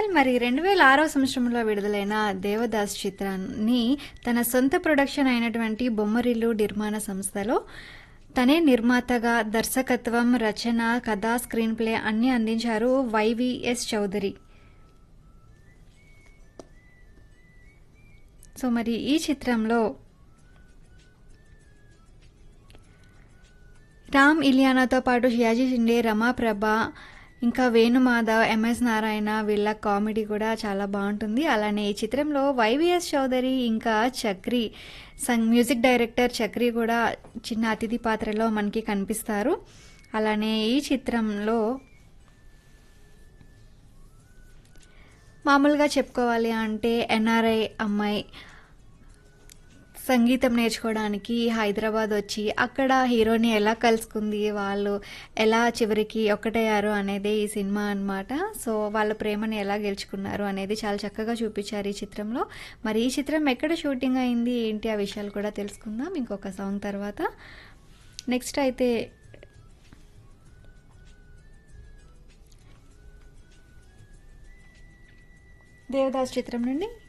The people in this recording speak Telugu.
వెల్ మరి రెండు వేల ఆరవ సంవత్సరంలో విడుదలైన దేవదాస్ చిత్రాన్ని తన సొంత ప్రొడక్షన్ అయినటువంటి బొమ్మరిల్లు నిర్మాణ సంస్థలో తనే నిర్మాతగా దర్శకత్వం రచన కథ స్క్రీన్ ప్లే అన్నీ అందించారు వైవిఎస్ చౌదరి సో మరి ఈ చిత్రంలో రామ్ ఇలియానాతో పాటు షియాజీ షిండే రమాప్రభ ఇంకా వేణుమాధవ్ ఎంఎస్ నారాయణ వీళ్ళ కామెడీ కూడా చాలా బాగుంటుంది అలానే ఈ చిత్రంలో వైవిఎస్ చౌదరి ఇంకా Chakri sung music director Chakri కూడా చిన్న అతిథి పాత్రలో మనకి కనిపిస్తారు అలానే ఈ చిత్రంలో మామూలుగా చెప్పుకోవాలి అంటే ఎన్ఆర్ఐ అమ్మాయి సంగీతం నేర్చుకోవడానికి హైదరాబాద్ వచ్చి అక్కడ హీరోని ఎలా కలుసుకుంది వాళ్ళు ఎలా చివరికి ఒక్కటయ్యారు అనేది ఈ సినిమా అన్నమాట సో వాళ్ళ ప్రేమని ఎలా గెలుచుకున్నారు అనేది చాలా చక్కగా చూపించారు ఈ చిత్రంలో మరి ఈ చిత్రం ఎక్కడ షూటింగ్ అయింది ఏంటి ఆ విషయాలు కూడా తెలుసుకుందాం ఇంకొక సాంగ్ తర్వాత నెక్స్ట్ అయితే దేవదాస్ చిత్రం నుండి